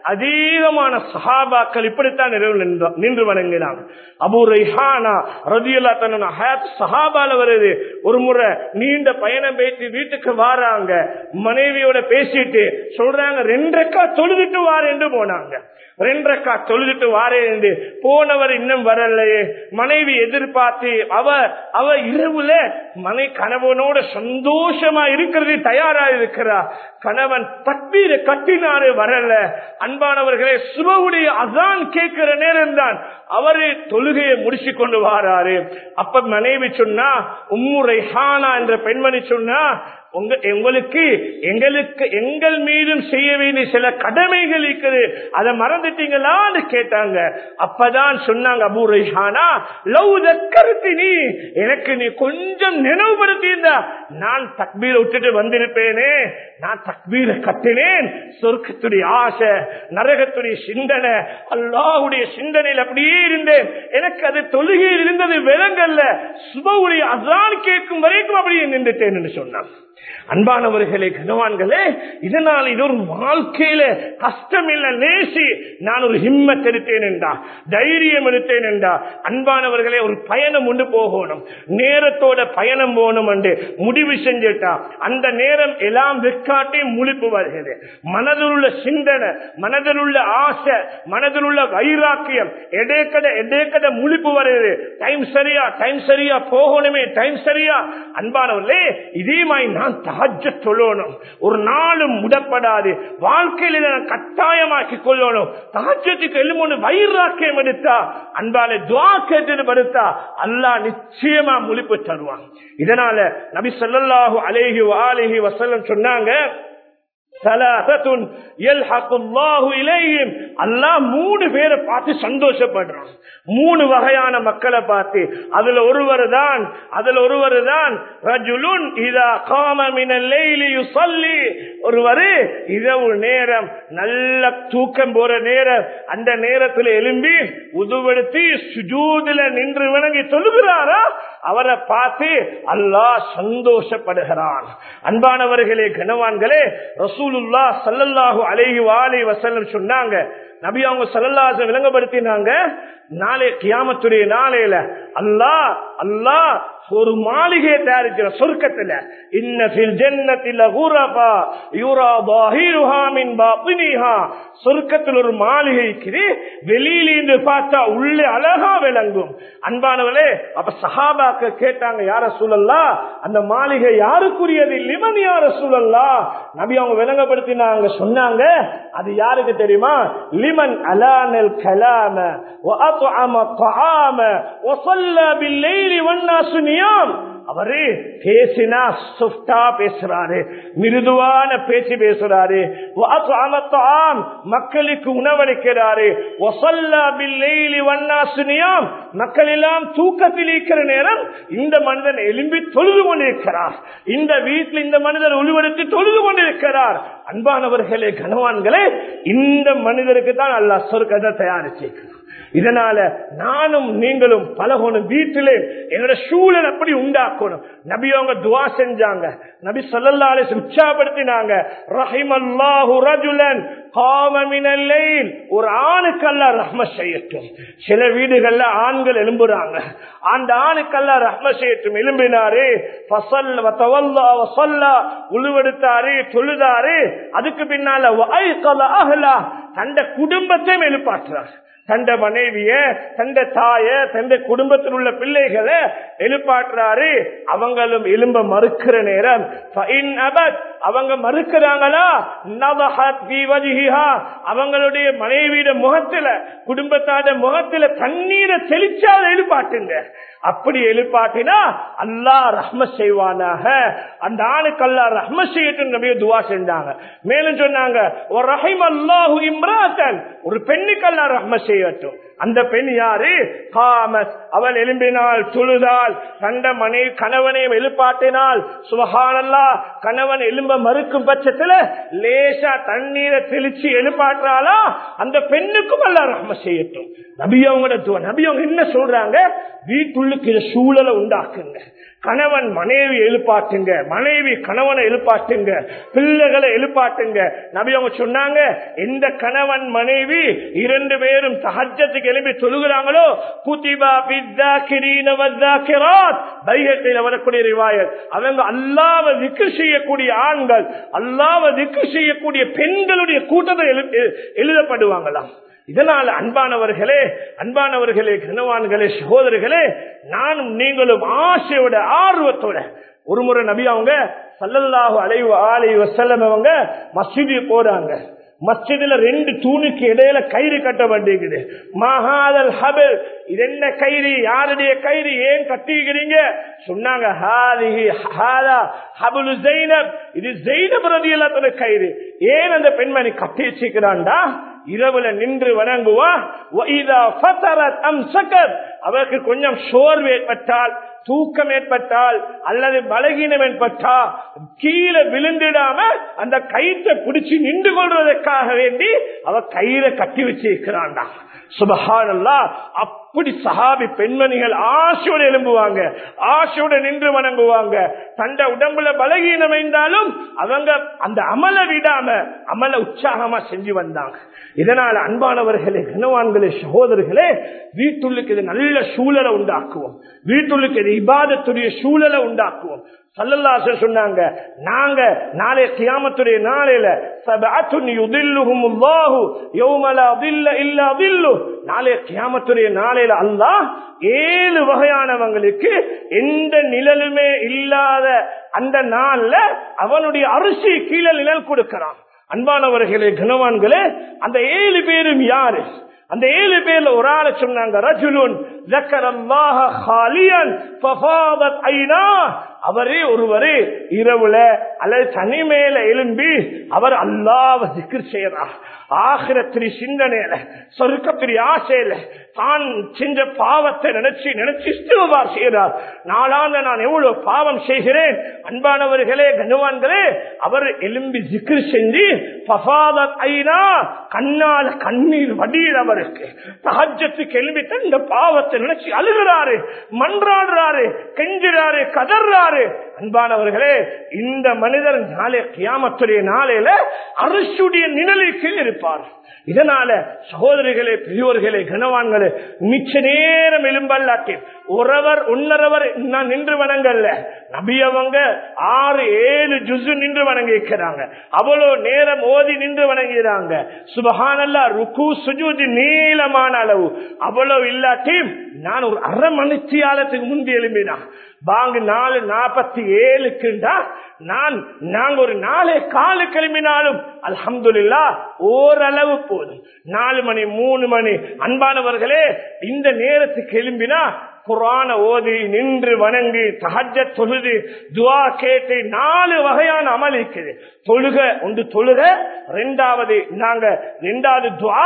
அதிகமான சஹாபாக்கள் இப்படித்தான் நிறைவு நின்று வணங்கினாங்க அபு ரைஹானா ரதியல்லா தன்ன ஹயாத் சஹாபால வருது ஒரு முறை நீண்ட பயணம் பேசி வீட்டுக்கு வாராங்க மனைவியோட பேசிட்டு சொல்றாங்க ரெண்டரைக்கா தொழுதுட்டு வாரேன்னு போனாங்க ரெண்டரைக்கா தொழுதுட்டு வாரேன் போனவர் இன்னும் வரலையே மனைவி எதிர்பார்த்து அவ அவ இரவுல மனை கணவனோட சந்தோஷமா இருக்கிறது தயாரா இருக்கிறா கணவன் தப்பீர கட்டினாரு வரல அன்பானவர்களே சுபவுடைய அதான் கேட்கிற நேரம் தான் அவரு தொழுகையை முடிச்சு கொண்டு வாராரு அப்ப மனைவி சொன்னா உம்முறை ஹானா என்ற பெண்மணி சொன்னா உங்க எங்களுக்கு எங்களுக்கு எங்கள் மீதும் செய்ய வேண்டிய சில கடமைகள் இருக்குது அதை மறந்துட்டீங்களான்னு கேட்டாங்க அப்பதான் சொன்னாங்க அபூ ரைஹானா லவ் கருத்தினி எனக்கு நீ கொஞ்சம் நினைவுபடுத்தியிருந்தா நான் தக்பீரை விட்டுட்டு வந்திருப்பேனே நான் தக்பீரை கட்டினேன் சொர்க்கத்துடைய ஆசை நரகத்துடைய சிந்தனை அல்லாவுடைய சிந்தனையில் அப்படியே இருந்தேன் எனக்கு அது தொழுகையில் இருந்தது விலங்கல்ல சுபவுடைய அதான் கேட்கும் வரைக்கும் அப்படியே நின்றுட்டேன் என்று சொன்னான் அன்பானவர்களே கனவான்களே இதனால் இது ஒரு வாழ்க்கையில கஷ்டம் இல்ல நேசி நான் ஒரு ஹிம்மத் எடுத்தேன் என்றா தைரியம் எடுத்தேன் என்றா அன்பானவர்களே ஒரு பயணம் உண்டு போகணும் நேரத்தோட பயணம் போகணும் என்று முடிவு செஞ்சுட்டா அந்த நேரம் எல்லாம் வெக்காட்டி முழிப்பு வருகிறது மனதில் உள்ள சிந்தனை மனதில் உள்ள ஆசை மனதில் உள்ள வைராக்கியம் எடேக்கட எடேக்கட முழிப்பு வருகிறது டைம் சரியா டைம் சரியா போகணுமே டைம் சரியா அன்பானவர்களே இதே மாதிரி நான் தகஜ சொல்லணும் ஒரு நாளும் முடப்படாது வாழ்க்கையில நான் கட்டாயமாக்கி கொள்ளணும் தகஜத்துக்கு எழுமொன்று வைராக்கியம் எடுத்தா அன்பால துவா கேட்டு படுத்தா அல்லா நிச்சயமா முழிப்பு தருவான் இதனால நபி சொல்லல்லாஹு அலேஹி வாலேஹி வசல்லம் சொன்னாங்க மூணு பேரை பார்த்து சந்தோஷப்படுறான் மூணு வகையான மக்களை பார்த்து அதுல ஒருவர் தான் அதுல ஒருவர் தான் ரஜுலுன் இதா காமமினி ஒருவர் இரவு நேரம் நல்ல தூக்கம் போற நேரம் அந்த நேரத்தில் எழும்பி உதுவெடுத்து சுஜூதுல நின்று வணங்கி சொல்லுகிறாரா அவரை பார்த்து அல்லாஹ் சந்தோஷப்படுகிறான் அன்பானவர்களே கனவான்களே ரசூலுல்லா சல்லல்லாஹு அலைஹி வாலி வசல்லம் சொன்னாங்க நபி அவங்க சல்லல்லாஹ விளங்கப்படுத்தினாங்க நாளை கியாமத்துடைய நாளையில அல்லாஹ் அல்லாஹ் ஒரு மாளிகையை தயாரிக்கிற சொர்க்கத்துல இன்னில் ஜன்னத்தில் குரபா யூரா பாஹிருஹா மின் பாபினிஹா சொர்க்கத்தில் ஒரு மாளிகை இருக்குது வெளியிலிருந்து பார்த்தா உள்ளே அழகா விளங்கும் அன்பானவளே அப்ப சஹாபாக்க கேட்டாங்க யார சூழல்லா அந்த மாளிகை யாருக்குரியது லிமன் யார சூழல்லா நபி அவங்க விளங்கப்படுத்தினாங்க சொன்னாங்க அது யாருக்கு தெரியுமா லிமன் அலானல் கலாம وأطعم الطعام وصلى بالليل والناس நியாம் அவரு பேசினா சொஃப்டா பேசுறாரு மிருதுவான பேச்சு பேசுறாரு மக்களுக்கு உணவளிக்கிறாரு மக்கள் எல்லாம் தூக்கத்தில் இருக்கிற நேரம் இந்த மனிதன் எலும்பி தொழுது கொண்டிருக்கிறார் இந்த வீட்டில் இந்த மனிதர் உழுவெடுத்து தொழுது கொண்டிருக்கிறார் அன்பானவர்களே கனவான்களே இந்த மனிதருக்கு தான் அல்லா சொர்க்கத்தை தயாரிச்சிருக்கிறார் இதனால நானும் நீங்களும் பழகணும் வீட்டிலே என்னோட சூழல் அப்படி உண்டாக்கணும் நபி அவங்க துவா செஞ்சாங்க நபி சொல்லல்லாலே உற்சாகப்படுத்தினாங்க ரஹிமல்லாஹு ரஜுலன் காமமினல்லைல் ஒரு ஆணுக்கல்ல ரஹ்ம செய்யட்டும் சில வீடுகள்ல ஆண்கள் எழும்புறாங்க அந்த ஆணுக்கல்ல ரஹ்ம செய்யட்டும் எழும்பினாரு உழுவெடுத்தாரு தொழுதாரு அதுக்கு பின்னால தந்த குடும்பத்தையும் எழுப்பாற்றுறார் தந்த மனைவிய தந்த தாய தந்த குடும்பத்தில் உள்ள பிள்ளைகளை எழுப்பாட்டுறாரு அவங்களும் எலும்ப மறுக்கிற நேரம் அவங்க மறுக்கிறாங்களா அவங்களுடைய மனைவியிட முகத்துல குடும்பத்தாட முகத்துல தண்ணீரை தெளிச்சாத எழுப்பாட்டுங்க அப்படி எழுப்பாட்டினா அல்லா ரஹ்ம செய்வானாக அந்த ஆணுக்கு அல்லா ரஹ்ம செய்யட்டும் நபிய துவா செஞ்சாங்க மேலும் சொன்னாங்க ஒரு ரஹிம் அல்லாஹு இம்ராத்தன் ஒரு பெண்ணுக்கு அல்லா ரஹ்ம செய்யட்டும் அந்த பெண் யாரு காமஸ் அவள் எழும்பினால் தொழுதால் கண்ட மனை கணவனையும் எழுப்பாட்டினால் சுபகானல்லா கணவன் எலும்ப மறுக்கும் பட்சத்துல லேசா தண்ணீரை தெளிச்சு எழுப்பாற்றாலா அந்த பெண்ணுக்கும் அல்ல ரஹ்ம செய்யட்டும் நபி அவங்க நபி அவங்க என்ன சொல்றாங்க வீட்டுள்ளுக்கு இதை சூழலை உண்டாக்குங்க கணவன் மனைவி எழுப்பாட்டுங்க மனைவி கணவனை எழுப்பாட்டுங்க பிள்ளைகளை எழுப்பாட்டுங்க நபி அவங்க சொன்னாங்க எந்த கணவன் மனைவி இரண்டு பேரும் தஹஜத்துக்கு எழுப்பி தொழுகிறாங்களோ குதிபா தைரியத்தில் வரக்கூடிய ரிவாயத் அவங்க அல்லாவ திக்கு செய்யக்கூடிய ஆண்கள் அல்லாவ திக்கு செய்யக்கூடிய பெண்களுடைய கூட்டத்தை எழுதப்படுவாங்களாம் இதனால் அன்பானவர்களே அன்பானவர்களே கனவான்களே சகோதரர்களே நானும் நீங்களும் ஆசையோட ஆர்வத்தோட ஒரு முறை நபி அவங்க சல்லல்லாஹு அலைவு ஆலை வசல்லம் அவங்க மசூதி போறாங்க மஸ்ஜிதுல ரெண்டு தூணுக்கு இடையில கயிறு கட்டப்பட்டிருக்குது மகாதல் ஹபல் இது என்ன கயிறு யாருடைய கயிறு ஏன் கட்டிக்கிறீங்க சொன்னாங்க இது ஜெயினப் ரதியல்லாத்தோட கயிறு ஏன் அந்த பெண்மணி கட்டி வச்சுக்கிறான்டா இரவுல நின்று வணங்குவா அவருக்கு கொஞ்சம் சோர்வு ஏற்பட்டால் தூக்கம் ஏற்பட்டால் அல்லது பலகீனம் ஏற்பட்டா கீழே விழுந்துடாம அந்த கயிற்றை பிடிச்சு நின்று கொள்வதற்காக வேண்டி அவ கயிறை கட்டி வச்சிருக்கிறான்டா சுபஹானல்லா அப்படி சஹாபி பெண்மணிகள் ஆசையோடு எழும்புவாங்க ஆசையோடு நின்று வணங்குவாங்க தண்ட உடம்புல பலகீனம் இருந்தாலும் அவங்க அந்த அமல விடாம அமல உற்சாகமா செஞ்சு வந்தாங்க இதனால அன்பானவர்களே கனவான்களே சகோதரர்களே வீட்டுள்ளுக்கு இது நல்ல சூழலை உண்டாக்குவோம் வீட்டுள்ளுக்கு இது இபாதத்துடைய சூழலை உண்டாக்குவோம் சல்லல்லாச சொன்னாங்க நாங்க நாளை கியாமத்துடைய நாளையில நாளைய கியாமத்துடைய நாளையில அல்லாஹ் ஏழு வகையானவங்களுக்கு எந்த நிழலுமே இல்லாத அந்த நாள்ல அவனுடைய அரிசி கீழே நிழல் கொடுக்கிறான் அன்பானவர்களே கனவான்களே அந்த ஏழு பேரும் யாரு அந்த ஏழு பேர்ல ஒரு ஆளை சொன்னாங்க ரஜுலுன் அவரே ஒருவரு இரவுல அல்லது தனிமேல எழும்பி அவர் அல்லாவ சிக்கர் செய்யறார் ஆகிரத்திரி சிந்தனையில சொருக்கத்திரி ஆசையில தான் செஞ்ச பாவத்தை நினைச்சு நினைச்சு இஸ்திரபார் செய்கிறார் நாளாந்த நான் எவ்வளவு பாவம் செய்கிறேன் அன்பானவர்களே கனவான்களே அவர் எலும்பி ஜிக்ரு செஞ்சு ஐனா கண்ணால கண்ணீர் வடியில் அவருக்கு தகஜத்துக்கு எலும்பி இந்த பாவத்தை நினைச்சு அழுகிறாரு மன்றாடுறாரு கெஞ்சுறாரு கதறாரு அன்பானவர்களே இந்த மனிதர் நாளை கியாமத்துடைய நாளையில அரசுடைய நிழலுக்கு இருப்பார் இதனால சகோதரிகளே பெரியோர்களே கனவான்களே மிச்ச நேரம் எலும்பல்லாட்டி ஒருவர் ஒன்னரவர் நான் நின்று வணங்கல்ல நபியவங்க ஆறு ஏழு ஜுசு நின்று வணங்கி இருக்கிறாங்க அவ்வளவு நேரம் ஓதி நின்று வணங்கிறாங்க சுபகானல்லா ருக்கு சுஜூதி நீளமான அளவு அவ்வளவு இல்லாட்டி நான் ஒரு அரை மணித்தியாலத்துக்கு முந்தி எழும்பினான் பாங்கு நாலு நாற்பத்தி ஏழுக்குண்டா நான் நாங்க ஒரு நாளை காலு கிளம்பினாலும் அல்ஹம்துல்லா ஓரளவு போதும் நாலு மணி மூணு மணி அன்பானவர்களே இந்த நேரத்துக்கு எழும்பினா குரான ஓதி நின்று வணங்கி தகஜ தொழுது துவா கேட்டு நாலு வகையான அமல் இருக்குது தொழுக ஒன்று தொழுக ரெண்டாவது நாங்க ரெண்டாவது துவா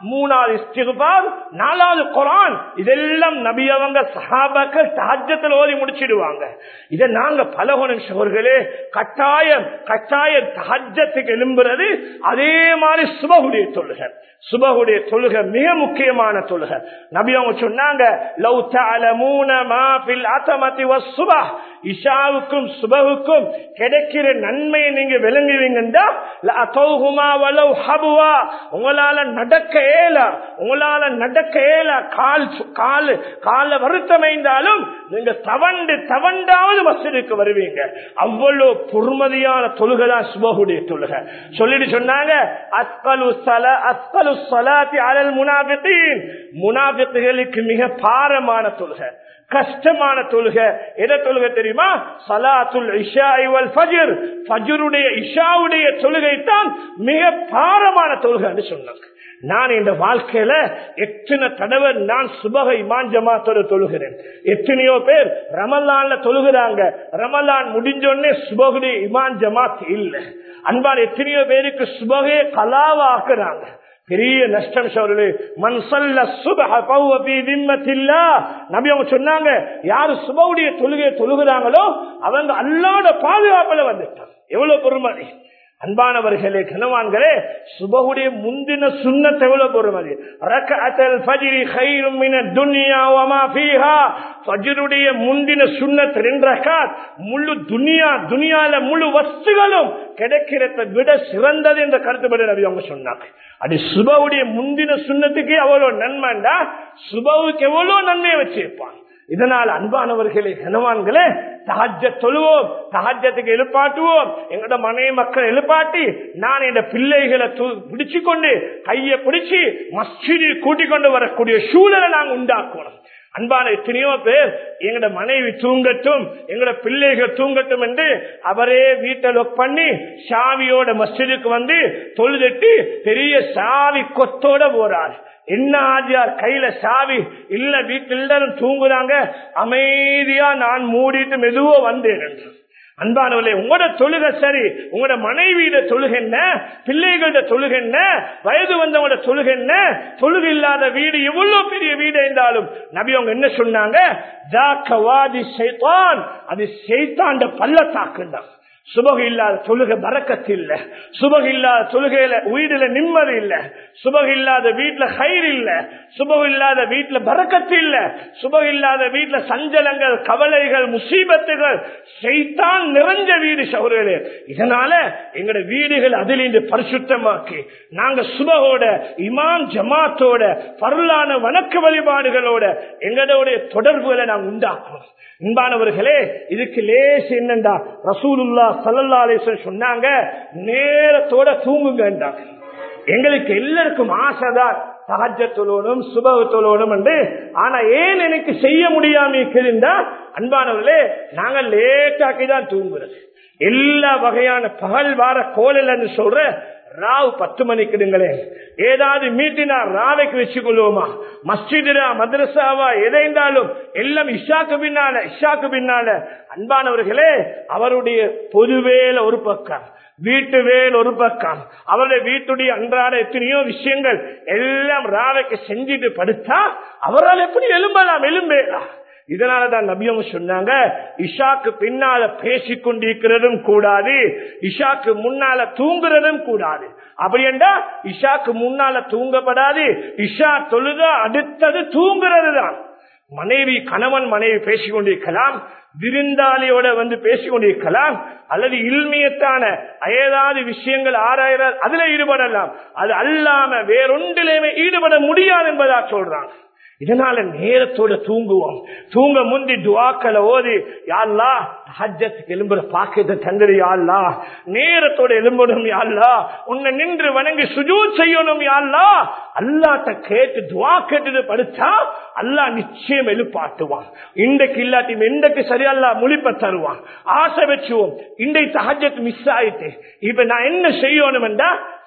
மூணாவது இஸ்திகுபார் நாலாவது குரான் இதெல்லாம் நபி அவங்க சஹாபாக்கள் தஹஜத்தில் ஓதி முடிச்சிடுவாங்க இதை நாங்க பலகுணம் சோர்களே கட்டாயம் கட்டாயம் தஹஜத்துக்கு எழும்புறது அதே மாதிரி சுபகுடைய தொழுகை சுபகுடைய தொழுகை மிக முக்கியமான தொழுகை நபி அவங்க சொன்னாங்க லவ் தஅலமூன மா ஃபில் அத்தமதி வஸ்ஸுபஹ் இஷாவுக்கும் சுபகுக்கும் கிடைக்கிற நன்மையை நீங்க விளங்குவீங்கன்னா லஅதௌஹுமா வலவ் ஹபுவா உங்களால நடக்க ஏல உங்களால நடக்க ஏல கால் சு- கால் கால வருத்தமைந்தாலும் நீங்க தவண்டு தவண்டாவது மஸ்ஜிதுக்கு வருவீங்க அவ்வளவு பொறுமதியான தொழுகை தான் சுபகுடைய தொழுகை சொல்லிட்டு சொன்னாங்க அஸ்கலு சல அஸ்கலு சலாத்தி அலல் முனாபித்தீன் முனாபித்துகளுக்கு மிக பாரமான தொழுகை கஷ்டமான தொழுகை எதை தொழுகை தெரியுமா சலாத்துல் இஷா இவல் ஃபஜ்ர் ஃபஜ்ருடைய இஷாவுடைய தொழுகை தான் மிக பாரமான தொழுகைன்னு சொன்னாங்க நான் இந்த வாழ்க்கையில எத்தனை தடவை நான் சுபக இமான் ஜமாத்தோட தொழுகிறேன் எத்தனையோ பேர் ரமலான்ல தொழுகிறாங்க ரமலான் முடிஞ்சோடனே சுபகுடைய இமான் ஜமாத் இல்ல அன்பால் எத்தனையோ பேருக்கு சுபகைய கலாவா ஆக்குறாங்க பெரிய நஷ்டம் சோழர்களே மன்சல்ல சுபஹ பௌவ பி திம்மத்தில்லா நபி அவங்க சொன்னாங்க யாரு சுபவுடைய தொழுகையை தொழுகிறாங்களோ அவங்க அல்லாட பாதுகாப்புல வந்துட்டாங்க எவ்வளவு பொறுமதி அன்பானவர்களே கனவான்களே சுபகுடைய முந்தின சுண்ணத்தை எவ்வளவு பொறுமதி ரக்கஅத்தல் ஃபஜ்ரி கைரும் மின துன்யா வமா ஃபீஹா ஃபஜ்ருடைய முந்தின சுன்னத் ரெண்டு ரக்காத் முழு துனியா துனியால முழு வஸ்துகளும் கிடைக்கிறத விட சிறந்தது என்ற கருத்துப்படி நபி அவங்க சொன்னாங்க அது சுபவுடைய முந்தின சுண்ணத்துக்கு எவ்வளவு நன்மைண்டா சுபவுக்கு எவ்வளவு நன்மையை வச்சிருப்பான் இதனால் அன்பானவர்களே கனவான்களே தஹஜ தொழுவோம் தஹஜத்துக்கு எழுப்பாட்டுவோம் எங்களோட மனைவி மக்கள் எழுப்பாட்டி நான் என் பிள்ளைகளை பிடிச்சு கொண்டு கையை பிடிச்சு மஸ்ஜிதி கூட்டிக் கொண்டு வரக்கூடிய சூழலை நாங்கள் உண்டாக்கணும் அன்பான எத்தனையோ பேர் எங்களோட மனைவி தூங்கட்டும் எங்களோட பிள்ளைகள் தூங்கட்டும் என்று அவரே வீட்டை லொக் பண்ணி சாவியோட மஸ்ஜிதுக்கு வந்து தொழுதுட்டு பெரிய சாவி கொத்தோட போறார் என்ன ஆஜியார் கையில சாவி இல்ல வீட்டில் எல்லாரும் தூங்குறாங்க அமைதியா நான் மூடிட்டு மெதுவா வந்தேன் என்று அன்பானவர்களே உங்களோட தொழுகை சரி உங்களோட மனைவியிட தொழுகை என்ன பிள்ளைகளோட தொழுகை என்ன வயது வந்தவங்களோட தொழுகை என்ன தொழுகை இல்லாத வீடு எவ்வளவு பெரிய வீடு இருந்தாலும் நபி அவங்க என்ன சொன்னாங்க ஜாக்கவாதி சைத்தான் அது சைத்தாண்ட பள்ளத்தாக்குண்டான் சுபக இல்லாத தொழுகை பறக்கத்து இல்ல சுபக இல்லாத தொழுகையில வீடுல நிம்மதி இல்ல சுபக இல்லாத வீட்டுல கயிறு இல்ல சுபக இல்லாத வீட்டுல பறக்கத்து இல்ல சுபக இல்லாத வீட்டுல சஞ்சலங்கள் கவலைகள் முசீபத்துகள் செய்தான் நிறைஞ்ச வீடு சௌரர்களே இதனால எங்கட வீடுகள் அதிலிருந்து பரிசுத்தமாக்கி நாங்க சுபகோட இமாம் ஜமாத்தோட பருளான வணக்க வழிபாடுகளோட எங்களுடைய தொடர்புகளை நாங்க உண்டாக்கணும் அன்பானவர்களே இதுக்கு லேஸ் என்னண்டா ரசூலுல்லா சல்லல்லா அலிஸ்வன் சொன்னாங்க நேரத்தோட தூங்குங்க எங்களுக்கு எல்லாருக்கும் ஆசைதான் சகஜ தொழணும் சுபக தொழணும் என்று ஆனா ஏன் எனக்கு செய்ய முடியாம இருக்குதுண்டா அன்பானவர்களே நாங்க லேட்டாக்கி தான் தூங்குறது எல்லா வகையான பகல் வார கோலில் சொல்ற ராவ் பத்து மணிக்குடுங்களே ஏதாவது மீட்டினா ராவைக்கு வச்சுக்கொள்வோமா மஸ்ஜிதா மദ്രസാவா எதைந்தாலும் எல்லாம் இஷாக்கு பின்னால இஷாக்கு பின்னால அன்பானவர்களே அவருடைய பொதுவேல ஒரு பக்கம் வீட்டு வேல் ஒரு பக்கம் அவருடைய வீட்டுடைய அன்றாட எத்தனையோ விஷயங்கள் எல்லாம் ராவைக்கு செஞ்சுட்டு படுத்தா அவரால் எப்படி எலும்பலாம் எலும்பேலாம் இதனாலதான் நபியம் சொன்னாங்க இஷாக்கு பின்னால பேசிக் கொண்டிருக்கிறதும் கூடாது இஷாக்கு முன்னால தூங்குறதும் கூடாது அப்படி என்றா இஷாக்கு முன்னால தூங்கப்படாது இஷா தொழுத அடுத்தது தூங்குறது தான் மனைவி கணவன் மனைவி பேசிக் கொண்டிருக்கலாம் விருந்தாளியோட வந்து பேசிக் கொண்டிருக்கலாம் அல்லது இல்மியத்தான ஏதாவது விஷயங்கள் ஆராயிற அதுல ஈடுபடலாம் அது அல்லாம வேறொன்றிலேயுமே ஈடுபட முடியாது என்பதா சொல்றாங்க இதனால நேரத்தோட தூங்குவோம் தூங்க முந்தி துவாக்களை ஓதி யாழ்லா ஹஜ்ஜத்துக்கு எலும்புற பாக்கியத்தை தந்துடு யாழ்லா நேரத்தோட எலும்பணும் யாழ்லா உன்னை நின்று வணங்கி சுஜூ செய்யணும் யாழ்லா அல்லாட்ட கேட்டு துவா கேட்டு படுத்தா அல்லா நிச்சயம் எழுப்பாட்டுவான் இன்றைக்கு இல்லாட்டி இன்றைக்கு சரியா முழிப்ப தருவான் ஆசை வச்சுவோம் இன்றைக்கு ஹஜ்ஜத் மிஸ் ஆயிட்டு இப்ப நான் என்ன செய்யணும் என்றா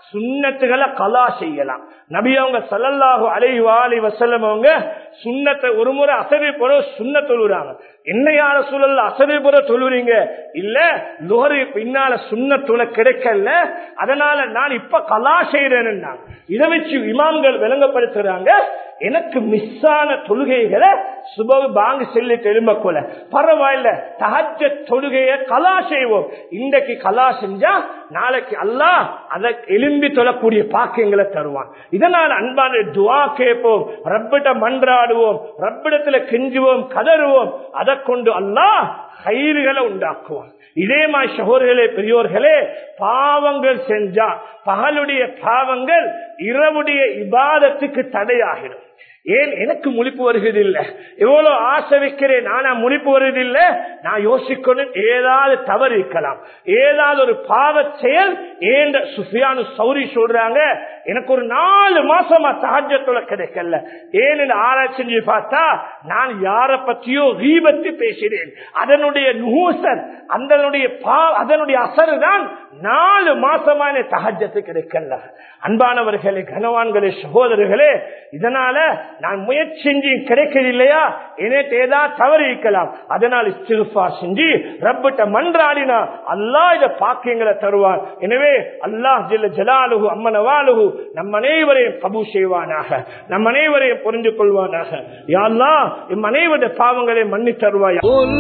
சுண்ணத்துகளை கலா செய்யலாம் நபி அவங்க சல்லல்லாஹு அலைஹி வாலி வசல்லம் அவங்க சுண்ணத்தை ஒரு முறை அசதி போற சுண்ண தொழுறாங்க என்னையால சூழல்ல அசதி போற தொழுறீங்க இல்ல லோரி பின்னால சுண்ண தொலை கிடைக்கல அதனால நான் இப்ப கலா செய்யறேன்னு இதை வச்சு இமாம்கள் விளங்கப்படுத்துறாங்க எனக்கு மிஸ் ஆன தொழுகைகளை சுபவு பாங்கு செல்லி எழும்ப கொல பரவாயில்ல தகஜ தொழுகையை கலா செய்வோம் இன்றைக்கு கலா செஞ்சா நாளைக்கு அல்லாஹ் அதை எலும்பி தொழக்கூடிய பாக்கியங்களை தருவான் இதனால் அன்பான துவா கேட்போம் ரப்பிட மன்றாடுவோம் ரப்பிடத்துல கெஞ்சுவோம் கதறுவோம் அதை கொண்டு அல்லாஹ் கயிறுகளை உண்டாக்குவோம் இதே மாதிரி சகோதரர்களே பெரியோர்களே பாவங்கள் செஞ்சா பகலுடைய பாவங்கள் இரவுடைய இபாதத்துக்கு தடையாகிடும் ஏன் எனக்கு முழிப்பு வருகிறதில்லை எவ்வளவு ஆசை வைக்கிறேன் ஆனா முழிப்பு வருவதில்லை நான் யோசிக்கணும் ஏதாவது தவறு இருக்கலாம் ஏதாவது ஒரு பாவ செயல் ஏன் சுஃபியானு சௌரி சொல்றாங்க எனக்கு ஒரு நாலு மாசமா சகஜத்துல கிடைக்கல ஏன் ஆராய்ச்சி செஞ்சு பார்த்தா நான் யார பத்தியோ ரீபத்து பேசினேன் அதனுடைய நூசர் அதனுடைய அதனுடைய அசரு தான் நாலு மாசமா எனக்கு தகஜத்து கிடைக்கல அன்பானவர்களே கனவான்களே சகோதரர்களே இதனால நான் முயற்சி செஞ்சு கிடைக்கிறது இல்லையா எனக்கு ஏதாவது தவறு இருக்கலாம் அதனால் இஸ்திருஃபா செஞ்சு ரப்பிட்ட மன்றாடினா அல்லாஹ் இத பாக்கியங்களை தருவார் எனவே அல்லாஹ் ஜில்ல ஜலாலுகு அம்மனவாலுகு நம் அனைவரையும் கபு செய்வானாக நம் அனைவரையும் புரிந்து கொள்வானாக யாழ்லா இம் அனைவருடைய பாவங்களை மன்னி தருவாயா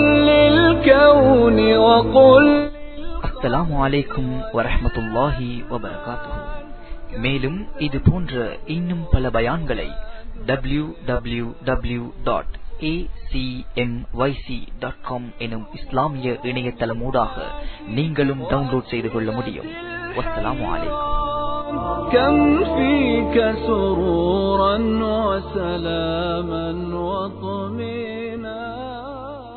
அஸ்ஸலாமு அலைக்கும் வரஹமத்துல்லாஹி வபரகாத்துஹு மேலும் இது போன்ற இன்னும் பல பயான்களை W W W dot acmyc.com எனும் இஸ்லாமிய இணையதளமூடாக நீங்களும் டவுன்லோட் செய்து கொள்ள முடியும் வஸ்ஸலாமு அலைக்கும் كم فيك سرورا وسلاما وطمئنا